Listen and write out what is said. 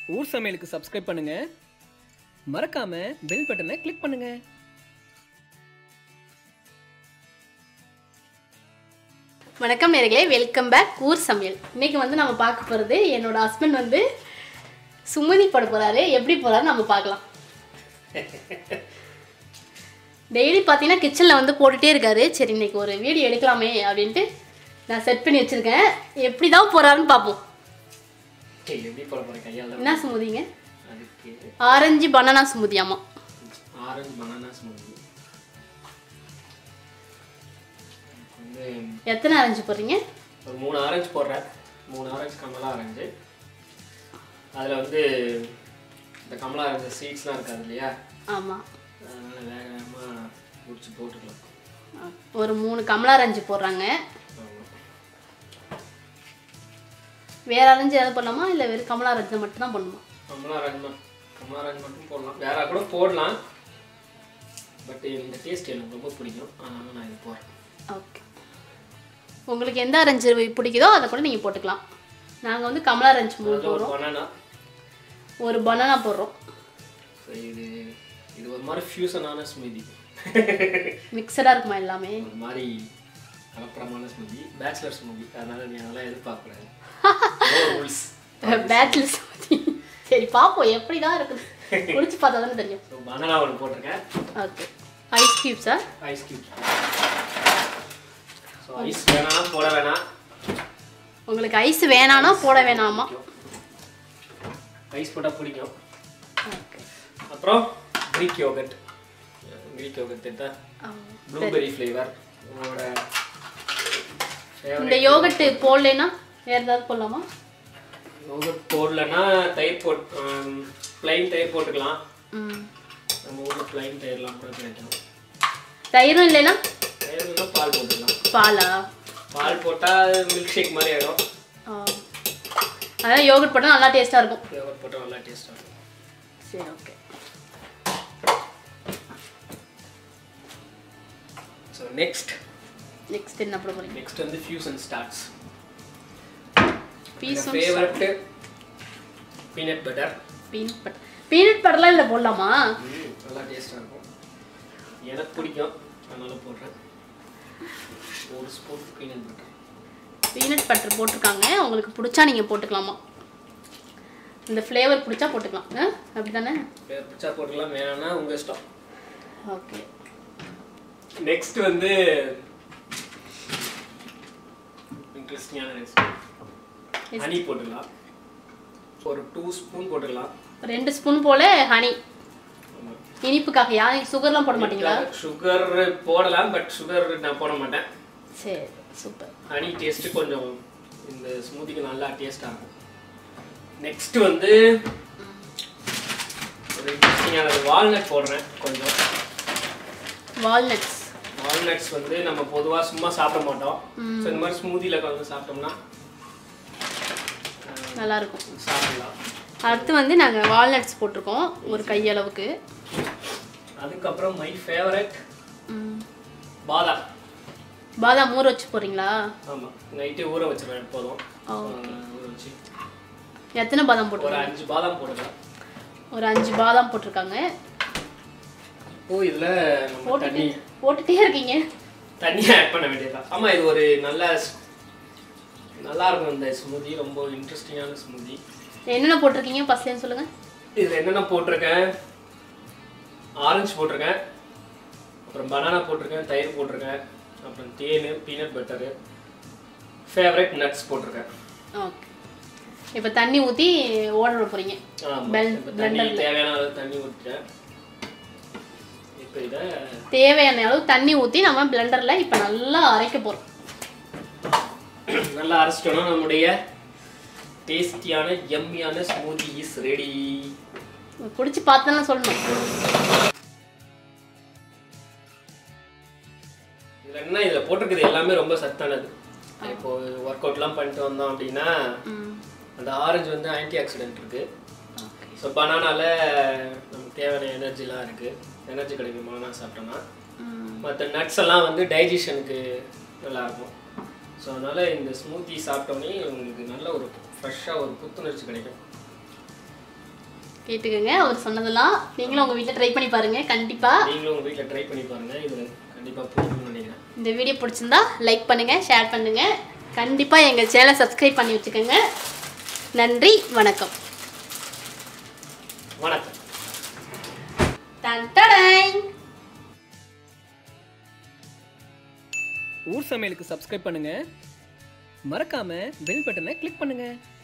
ஊர் சமையலுக்கு சப்ஸ்கிரைப் பண்ணுங்க மறக்காம பெல் பட்டனை கிளிக் பண்ணுங்க வணக்கம் நேர்களே வெல்கம் பேக் ஊர் சமையல் இன்னைக்கு வந்து நம்ம பார்க்க போகிறது என்னோட ஹஸ்பண்ட் வந்து சுமதி போட போகிறாரு எப்படி போகிறாரு நம்ம பார்க்கலாம் டெய்லி பார்த்தீங்கன்னா கிச்சனில் வந்து போட்டுகிட்டே இருக்காரு சரி இன்னைக்கு ஒரு வீடியோ எடுக்கலாமே அப்படின்ட்டு நான் செட் பண்ணி வச்சுருக்கேன் எப்படி தான் போகிறாருன்னு பார்ப்போம் எப்படி போட போறேன் கையால என்ன சுமதிங்க அதுக்கு ஆரஞ்சு பனானா சுமதியாமா ஆரஞ்சு பனானா ஸ்மூதி வந்து எத்தனை ஆரஞ்சு போடுறீங்க ஒரு மூணு ஆரஞ்சு போடுறேன் மூணு ஆரஞ்சு கமலா ஆரஞ்சு அதில் வந்து இந்த கமலா ஆரஞ்சு சீட்ஸ்லாம் இருக்காது இல்லையா ஆமாம் அதனால் வேக வேகமாக முடிச்சு போட்டுக்கலாம் ஒரு மூணு கமலா ஆரஞ்சு போடுறாங்க ஆமாம் வேற ஆரஞ்சு ஏதாவது பண்ணலாமா இல்லை வெறும் கமலா ஆரஞ்சு மட்டும் தான் பண்ணுமா கமலா ஆரஞ்சு மட்டும் கமலா ஆரஞ்சு மட்டும் போடலாம் வேற கூட போடலாம் பட் இந்த டேஸ்ட் எனக்கு ரொம்ப பிடிக்கும் அதனால நான் இது போடுறேன் ஓகே உங்களுக்கு எந்த ஆரஞ்சு பிடிக்குதோ அதை கூட நீங்கள் போட்டுக்கலாம் நாங்கள் வந்து கமலா ஆரஞ்சு மூணு அது ஒரு போடுறோம் பனானா ஒரு பனானா போடுறோம் ஸோ இது இது ஒரு மாதிரி ஃபியூசனான ஸ்மூதி மிக்சடாக இருக்குமா எல்லாமே ஒரு மாதிரி கலப்படமான ஸ்மூதி பேச்சுலர் ஸ்மூதி அதனால நீ அதெல்லாம் எதிர்பார்க்கக்கூடாது ரூல்ஸ் பேச்சுலர்ஸ் பற்றி சரி பார்ப்போம் எப்படி தான் இருக்குது குடிச்சு பார்த்தா தானே தெரியும் ஸோ பனானா ஒன்று போட்டிருக்கேன் ஓகே ஐஸ் கியூப்ஸா ஐஸ் கியூப் ஸோ ஐஸ் வேணாம் போட வேணாம் உங்களுக்கு ஐஸ் வேணானா போட வேணாமா ஐஸ் போட்டால் பிடிக்கும் ஓகே அப்புறம் க்ரீக் யோகட் க்ரீக் யோகட் எடுத்தா ப்ளூபெரி ஃப்ளேவர் உங்களோட இந்த யோகட்டு போடலைன்னா வேறு ஏதாவது போடலாமா யோகட் போடலன்னா தயிர் போட் ப்ளைன் தயிர் போட்டுக்கலாம் ம் நம்ம ஊரில் ப்ளைன் தயிர்லாம் கூட கிடைக்கும் தயிரும் இல்லைன்னா தயிர் இல்லைன்னா பால் போட்டுக்கலாம் பாலா பால் போட்டால் மில்க் ஷேக் மாதிரி ஆகிடும் ஆ. அதான் யோகட் போட்டால் நல்லா டேஸ்ட்டாக இருக்கும் யோகட் போட்டால் நல்லா டேஸ்ட்டாக இருக்கும் சரி ஓகே ஸோ நெக்ஸ்ட் நெக்ஸ்ட் என்ன போட போகிறீங்க நெக்ஸ்ட் வந்து ஃபியூசன் ஸ்டார்ட்ஸ் பீஸும் favourite peanut butter peanut butter peanut பட்டர்லாம் இதில் போடலாமா நல்லா டேஸ்ட்டாக இருக்கும் எனக்கு பிடிக்கும் அதனால போடுறேன் ஒரு spoon peanut butter peanut butter போட்டிருக்காங்க உங்களுக்கு பிடிச்சா நீங்கள் போட்டுக்கலாமா இந்த ஃப்ளேவர் பிடிச்சா போட்டுக்கலாம் ஆ அப்படி தானே வேறு பிடிச்சா போட்டுக்கலாம் வேணாம்னா உங்கள் இஷ்டம் ஓகே நெக்ஸ்ட் வந்து இன்ட்ரெஸ்டிங்கான ரெசிபி ஹனி போட்டுக்கலாம் ஒரு டூ ஸ்பூன் போட்டுக்கலாம் ரெண்டு ஸ்பூன் போல் ஹனி ஆமாம் இனிப்புக்காக யாரும் சுகர்லாம் போட மாட்டீங்களா சுகர் போடலாம் பட் சுகர் நான் போட மாட்டேன் சரி சூப்பர் ஹனி டேஸ்ட்டு கொஞ்சம் இந்த ஸ்மூதிக்கு நல்லா டேஸ்ட்டாக இருக்கும் நெக்ஸ்ட் வந்து ஒரு இன்ட்ரெஸ்டிங்கான வால்நட் போடுறேன் கொஞ்சம் வால்நட்ஸ் வால்நட்ஸ் வந்து நம்ம பொதுவாக சும்மா சாப்பிட மாட்டோம் ஸோ இந்த மாதிரி ஸ்மூதியில் கலந்து சாப்பிட்டோம்னா நல்லாயிருக்கும் சாப்பிடலாம் அடுத்து வந்து நாங்கள் வால்நட்ஸ் போட்டிருக்கோம் ஒரு கையளவுக்கு அதுக்கப்புறம் மை ஃபேவரட் ம். பாதாம் பாதாம் ஊற வச்சு போடுறீங்களா ஆமாம் நைட்டே ஊற வச்சிருவேன் எப்போதும் ஓ. அஹ் ஊற வச்சு எத்தனை பாதாம் ஒரு போட்டிருக்காங்க அஞ்சு பாதாம் போட்டுக்கலாம் ஒரு அஞ்சு பாதாம் போட்டிருக்காங்க இப்போ இதில் நம்ம தண்ணி போட்டுட்டு போட்டுட்டே இருக்கீங்க தண்ணி ஆட் பண்ண வேண்டியதுதான் ஆமாம் இது ஒரு நல்ல ஸ்- நல்லா இருக்கும் இந்த ஸ்மூதி ரொம்ப இன்ட்ரெஸ்டிங்கான ஸ்மூதி என்னென்ன போட்டிருக்கீங்க ஃபர்ஸ்ட்லேன்னு சொல்லுங்கள் இதில் என்னென்ன போட்டிருக்கேன் ஆரஞ்சு போட்டிருக்கேன் அப்புறம் பனானா போட்டிருக்கேன் தயிர் போட்டிருக்கேன் அப்புறம் தேன் பீனட் பட்டரு ஃபேவரட் நட்ஸ் போட்டிருக்கேன் ஓகே இப்போ தண்ணி ஊற்றி ஓட விட போகிறீங்க ஆமாம் Blend- இப்போ தண்ணி தேவையான அளவு தண்ணி ஊற்றிட்டேன் இப்போ இதை தேவையான அளவு தண்ணி ஊற்றி நம்ம பிளெண்டரில் இப்போ நல்லா அரைக்க போகிறோம் நல்லா அரைச்சிட்டோம்னா நம்முடைய டேஸ்டியான எம்மியான ஸ்மூதி இஸ் ரெடி குடிச்சு பார்த்தலாம் சொல்லணும் இதில் என்ன இதில் போட்டிருக்கிறது எல்லாமே ரொம்ப சத்தானது இப்போ ஒர்க் அவுட்லாம் பண்ணிட்டு வந்தோம் அப்படின்னா ம் அந்த ஆரஞ்சு வந்து ஆன்டி ஆக்சிடென்ட் இருக்கு ஓகே ஸோ பனானால நமக்கு தேவையான எனர்ஜிலாம் இருக்கு எனர்ஜி கிடைக்கும் பனானா சாப்பிட்டோம்னா ம் மற்ற நட்ஸ் எல்லாம் வந்து டைஜஷனுக்கு நல்லாயிருக்கும் ஸோ அதனால் இந்த ஸ்மூத்தி சாப்பிட்டோன்னே உங்களுக்கு நல்ல ஒரு ஃப்ரெஷ்ஷாக ஒரு புத்துணர்ச்சி கிடைக்கும் கேட்டுக்கோங்க அவர் சொன்னதெல்லாம் நீங்களும் உங்கள் வீட்டில் ட்ரை பண்ணி பாருங்கள் கண்டிப்பாக நீங்களும் உங்கள் வீட்டில் ட்ரை பண்ணி பாருங்கள் இது கண்டிப்பாக பிடிக்கும்னு நினைக்கிறேன் இந்த வீடியோ பிடிச்சிருந்தா லைக் பண்ணுங்கள் ஷேர் பண்ணுங்கள் கண்டிப்பாக எங்கள் சேனலை சப்ஸ்கிரைப் பண்ணி வச்சுக்கோங்க நன்றி வணக்கம் வணக்கம் டன் டடாய். ஊர் சமையலுக்கு சப்ஸ்கிரைப் பண்ணுங்க மறக்காம பெல் பட்டனை கிளிக் பண்ணுங்க